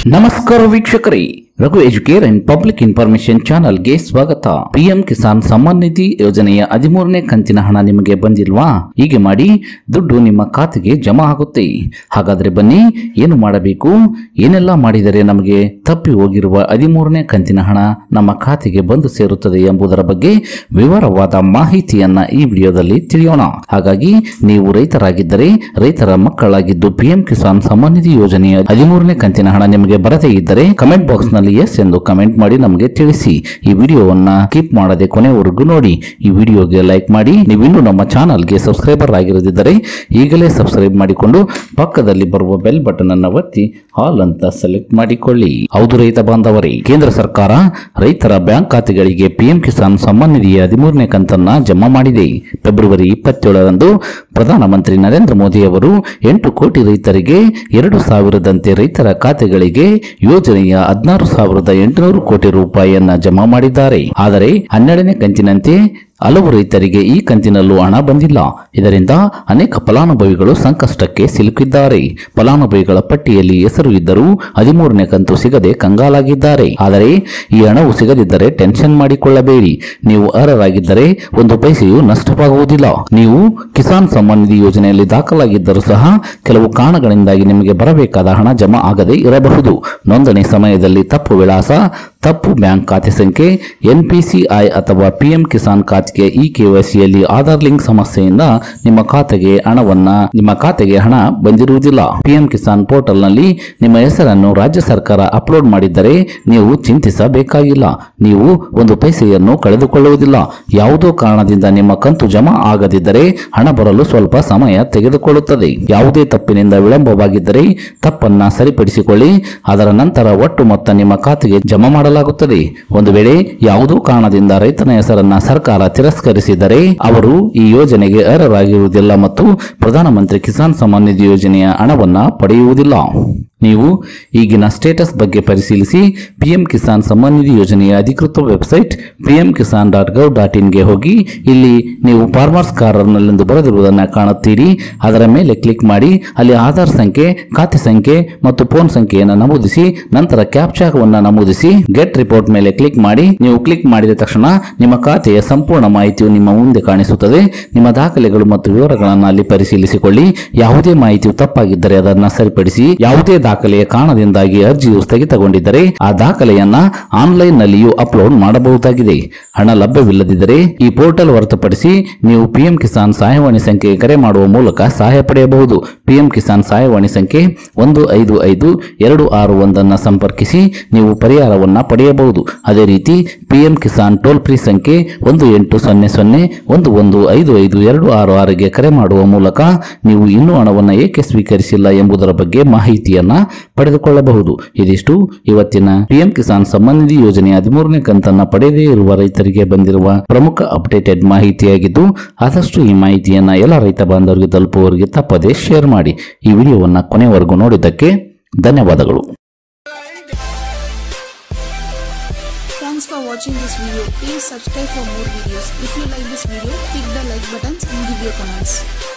ನಮಸ್ಕಾರ ವೀಕ್ಷಕರೇ Raghu Educare and public information ಚಾನಲ್ಗೆ ಸ್ವಾಗತ ಪಿಎಂ ಕಿಸಾನ್ ಸಮ್ಮಾನ್ ನಿಧಿ ಯೋಜನೆಯ ಹದಿಮೂರನೇ ಕಂತಿನ ಹಣ ನಿಮಗೆ ಬಂದಿಲ್ವಾ ಹೀಗೆ ಮಾಡಿ ದುಡ್ಡು ನಿಮ್ಮ ಖಾತೆಗೆ ಜಮಾ ಆಗುತ್ತೆ ಹಾಗಾದ್ರೆ ಬನ್ನಿ ಏನು ಮಾಡಬೇಕು ಏನೆಲ್ಲ ಮಾಡಿದರೆ ನಮಗೆ ತಪ್ಪಿ ಹೋಗಿರುವ ಹದಿಮೂರನೇ ಕಂತಿನ ಹಣ ನಮ್ಮ ಖಾತೆಗೆ ಬಂದು ಸೇರುತ್ತದೆ ಎಂಬುದರ ಬಗ್ಗೆ ವಿವರವಾದ ಮಾಹಿತಿಯನ್ನ ಈ ವಿಡಿಯೋದಲ್ಲಿ ತಿಳಿಯೋಣ ಹಾಗಾಗಿ ನೀವು ರೈತರಾಗಿದ್ದರೆ ರೈತರ ಮಕ್ಕಳಾಗಿದ್ದು ಪಿಎಂ ಕಿಸಾನ್ ಸಮ್ಮಾನ್ ನಿಧಿ ಯೋಜನೆಯ ಹದಿಮೂರನೇ ಕಂತಿನ ಹಣ ನಿಮಗೆ ಬರದೇ ಇದ್ದರೆ ಕಮೆಂಟ್ ಬಾಕ್ಸ್ ನಲ್ಲಿ ಎಸ್ ಎಂದು ಕಮೆಂಟ್ ಮಾಡಿ ನಮಗೆ ತಿಳಿಸಿ ಈ ವಿಡಿಯೋವನ್ನ ಸ್ಕಿಪ್ ಮಾಡದೆ ಕೊನೆವರೆಗೂ ನೋಡಿ ಈ ವಿಡಿಯೋಗೆ ಲೈಕ್ ಮಾಡಿ ನೀವಿನ್ನೂ ನಮ್ಮ ಚಾನಲ್ಗೆ ಸಬ್ಸ್ಕ್ರೈಬರ್ ಆಗಿರದಿದ್ದರೆ ಈಗಲೇ ಸಬ್ಸ್ಕ್ರೈಬ್ ಮಾಡಿಕೊಂಡು ಪಕ್ಕದಲ್ಲಿ ಬರುವ ಬೆಲ್ ಬಟನ್ ಅನ್ನು ಒತ್ತಿ ಆಲ್ ಅಂತ ಸೆಲೆಕ್ಟ್ ಮಾಡಿಕೊಳ್ಳಿ ಹೌದು ರೈತ ಬಾಂಧವರೇ ಕೇಂದ್ರ ಸರ್ಕಾರ ರೈತರ ಬ್ಯಾಂಕ್ ಖಾತೆಗಳಿಗೆ ಪಿಎಂ ಕಿಸಾನ್ ಸಮ್ಮಾನ್ ನಿಧಿಯ ಹದಿಮೂರನೇ ಕಂತನ್ನ ಜಮಾ ಮಾಡಿದೆ ಫೆಬ್ರವರಿ ಇಪ್ಪತ್ತೇಳರಂದು ಪ್ರಧಾನಮಂತ್ರಿ ನರೇಂದ್ರ ಮೋದಿ ಅವರು ಎಂಟು ಕೋಟಿ ರೈತರಿಗೆ ಎರಡು ಸಾವಿರದಂತೆ ರೈತರ ಖಾತೆಗಳಿಗೆ ಯೋಜನೆಯ ಹದಿನಾರು ಸಾವಿರದ ಎಂಟುನೂರು ಕೋಟಿ ರೂಪಾಯಿಯನ್ನ ಜಮಾ ಮಾಡಿದ್ದಾರೆ ಆದರೆ ಹನ್ನೆರಡನೇ ಕಂತಿನಂತೆ ಹಲವು ರೈತರಿಗೆ ಈ ಕಂತಿನಲ್ಲೂ ಹಣ ಬಂದಿಲ್ಲ ಇದರಿಂದ ಅನೇಕ ಫಲಾನುಭವಿಗಳು ಸಂಕಷ್ಟಕ್ಕೆ ಸಿಲುಕಿದ್ದಾರೆ ಫಲಾನುಭವಿಗಳ ಪಟ್ಟಿಯಲ್ಲಿ ಹೆಸರು ಇದ್ದರೂ ಹದಿಮೂರನೇ ಕಂತು ಸಿಗದೆ ಕಂಗಾಲಾಗಿದ್ದಾರೆ ಆದರೆ ಈ ಹಣವು ಸಿಗದಿದ್ದರೆ ಟೆನ್ಷನ್ ಮಾಡಿಕೊಳ್ಳಬೇಡಿ ನೀವು ಅರ್ಹರಾಗಿದ್ದರೆ ಒಂದು ಪೈಸೆಯೂ ನಷ್ಟವಾಗುವುದಿಲ್ಲ ನೀವು ಕಿಸಾನ್ ಸಮ್ಮಾನ್ ನಿಧಿ ಯೋಜನೆಯಲ್ಲಿ ದಾಖಲಾಗಿದ್ದರೂ ಸಹ ಕೆಲವು ಕಾರಣಗಳಿಂದಾಗಿ ನಿಮಗೆ ಬರಬೇಕಾದ ಹಣ ಜಮಾ ಆಗದೆ ಇರಬಹುದು ನೋಂದಣಿ ಸಮಯದಲ್ಲಿ ತಪ್ಪು ವಿಳಾಸ ತಪ್ಪು ಬ್ಯಾಂಕ್ ಖಾತೆ ಸಂಖ್ಯೆ ಎನ್ಪಿಸಿಐ ಅಥವಾ ಪಿಎಂ ಕಿಸಾನ್ ಖಾತೆಗೆ ಈ ಕೆವೈಸಿಯಲ್ಲಿ ಆಧಾರ್ ಲಿಂಕ್ ಸಮಸ್ಯೆಯಿಂದ ನಿಮ್ಮ ಖಾತೆಗೆ ಹಣವನ್ನ ನಿಮ್ಮ ಖಾತೆಗೆ ಹಣ ಬಂದಿರುವುದಿಲ್ಲ ಪಿಎಂ ಕಿಸಾನ್ ಪೋರ್ಟಲ್ ನಲ್ಲಿ ನಿಮ್ಮ ಹೆಸರನ್ನು ರಾಜ್ಯ ಸರ್ಕಾರ ಅಪ್ಲೋಡ್ ಮಾಡಿದ್ದರೆ ನೀವು ಚಿಂತಿಸಬೇಕಾಗಿಲ್ಲ ನೀವು ಒಂದು ಪೈಸೆಯನ್ನು ಕಳೆದುಕೊಳ್ಳುವುದಿಲ್ಲ ಯಾವುದೋ ಕಾರಣದಿಂದ ನಿಮ್ಮ ಕಂತು ಜಮಾ ಆಗದಿದ್ದರೆ ಹಣ ಬರಲು ಸ್ವಲ್ಪ ಸಮಯ ತೆಗೆದುಕೊಳ್ಳುತ್ತದೆ ಯಾವುದೇ ತಪ್ಪಿನಿಂದ ವಿಳಂಬವಾಗಿದ್ದರೆ ತಪ್ಪನ್ನ ಸರಿಪಡಿಸಿಕೊಳ್ಳಿ ಅದರ ನಂತರ ಒಟ್ಟು ಮೊತ್ತ ನಿಮ್ಮ ಖಾತೆಗೆ ಜಮಾ ಮಾಡಲಾಗುತ್ತದೆ ಒಂದು ವೇಳೆ ಯಾವುದೋ ಕಾರಣದಿಂದ ರೈತನ ಹೆಸರನ್ನ ಸರ್ಕಾರ ತಿರಸ್ಕರಿಸಿದರೆ ಅವರು ಈ ಯೋಜನೆಗೆ ಅರ್ಹರಾಗಿರುವುದಿಲ್ಲ ಮತ್ತು ಪ್ರಧಾನಮಂತ್ರಿ ಕಿಸಾನ್ ಸಮ್ಮಾನ್ ನಿಧಿ ಯೋಜನೆಯ ಹಣವನ್ನ ಪಡೆಯುವುದಿಲ್ಲ ನೀವು ಈಗಿನ ಸ್ಟೇಟಸ್ ಬಗ್ಗೆ ಪರಿಶೀಲಿಸಿ ಪಿಎಂ ಕಿಸಾನ್ ಸಮ್ಮಾನ್ ನಿಧಿ ಯೋಜನೆಯ ಅಧಿಕೃತ website PM Kisan dot gov dot ಇನ್ಗೆ ಹೋಗಿ ಇಲ್ಲಿ ನೀವು ಫಾರ್ಮರ್ಸ್ ಕಾರ್ನಲ್ಲೆಂದು ಬರೆದಿರುವುದನ್ನು ಕಾಣುತ್ತೀರಿ ಅದರ ಮೇಲೆ ಕ್ಲಿಕ್ ಮಾಡಿ ಅಲ್ಲಿ ಆಧಾರ್ ಸಂಖ್ಯೆ ಖಾತೆ ಸಂಖ್ಯೆ ಮತ್ತು ಫೋನ್ ಸಂಖ್ಯೆಯನ್ನು ನಮೂದಿಸಿ ನಂತರ ಕ್ಯಾಪ್ಚಾವನ್ನು ನಮೂದಿಸಿ ಗೆಟ್ ರಿಪೋರ್ಟ್ ಮೇಲೆ ಕ್ಲಿಕ್ ಮಾಡಿ ನೀವು ಕ್ಲಿಕ್ ಮಾಡಿದ ತಕ್ಷಣ ನಿಮ್ಮ ಖಾತೆಯ ಸಂಪೂರ್ಣ ಮಾಹಿತಿಯು ನಿಮ್ಮ ಮುಂದೆ ಕಾಣಿಸುತ್ತದೆ ನಿಮ್ಮ ದಾಖಲೆಗಳು ಮತ್ತು ವಿವರಗಳನ್ನು ಅಲ್ಲಿ ಪರಿಶೀಲಿಸಿಕೊಳ್ಳಿ ಯಾವುದೇ ಮಾಹಿತಿಯು ತಪ್ಪಾಗಿದ್ದರೆ ಅದನ್ನು ಸರಿಪಡಿಸಿ ಯಾವುದೇ ದಾಖಲೆಯ ಕಾರಣದಿಂದಾಗಿ ಅರ್ಜಿಯು ಸ್ಥಗಿತಗೊಂಡಿದ್ದರೆ ಆ ದಾಖಲೆಯನ್ನ ಆನ್ಲೈನ್ ನಲ್ಲಿಯೂ ಅಪ್ಲೋಡ್ ಮಾಡಬಹುದಾಗಿದೆ ಹಣ ಲಭ್ಯವಿಲ್ಲದಿದ್ದರೆ ಈ ಪೋರ್ಟಲ್ ಹೊರತುಪಡಿಸಿ ನೀವು ಪಿಎಂ ಕಿಸಾನ್ ಸಹಾಯವಾಣಿ ಸಂಖ್ಯೆಗೆ ಕರೆ ಮಾಡುವ ಮೂಲಕ ಸಹಾಯ ಪಡೆಯಬಹುದು ಪಿಎಂ ಕಿಸಾನ್ ಸಹಾಯವಾಣಿ ಸಂಖ್ಯೆ ಒಂದು ಐದು ಐದು ಎರಡು ಆರು ಒಂದನ್ನ ಸಂಪರ್ಕಿಸಿ ನೀವು ಪರಿಹಾರವನ್ನ ಪಡೆಯಬಹುದು ಅದೇ ರೀತಿ ಪಿಎಂ ಕಿಸಾನ್ ಟೋಲ್ ಫ್ರೀ ಸಂಖ್ಯೆ ಒಂದು ಎಂಟು ಸೊನ್ನೆ ಸೊನ್ನೆ ಒಂದು ಒಂದು ಐದು ಐದು ಎರಡು ಆರು ಆರಿಗೆ ಕರೆ ಮಾಡುವ ಮೂಲಕ ನೀವು ಇನ್ನೂ ಹಣವನ್ನು ಏಕೆ ಸ್ವೀಕರಿಸಿಲ್ಲ ಎಂಬುದರ ಬಗ್ಗೆ ಮಾಹಿತಿಯನ್ನ ಪಡೆದುಕೊಳ್ಳಬಹುದು ಇದಿಷ್ಟು ಇವತ್ತಿನ ಪಿಎಂ ಕಿಸಾನ್ ಸಮ್ಮಾನ್ ನಿಧಿ ಯೋಜನೆಯ ಹದಿಮೂರನೇ ಕಂತನ್ನ ಪಡೆಯದೇ ಇರುವ ರೈತರಿಗೆ ಬಂದಿರುವ ಪ್ರಮುಖ ಅಪ್ಡೇಟೆಡ್ ಮಾಹಿತಿಯಾಗಿದ್ದು ಆದಷ್ಟು ಈ ಮಾಹಿತಿಯನ್ನ ಎಲ್ಲ ರೈತ ಬಾಂಧವರಿಗೆ ತಲುಪುವವರಿಗೆ ತಪ್ಪದೇ ಶೇರ್ ಮಾಡಿ ಈ ವಿಡಿಯೋವನ್ನ ಕೊನೆವರೆಗೂ ನೋಡಿದ್ದಕ್ಕೆ ಧನ್ಯವಾದಗಳು Thanks for watching this video. Please subscribe for more videos. If you like this video, click the like buttons and give your comments.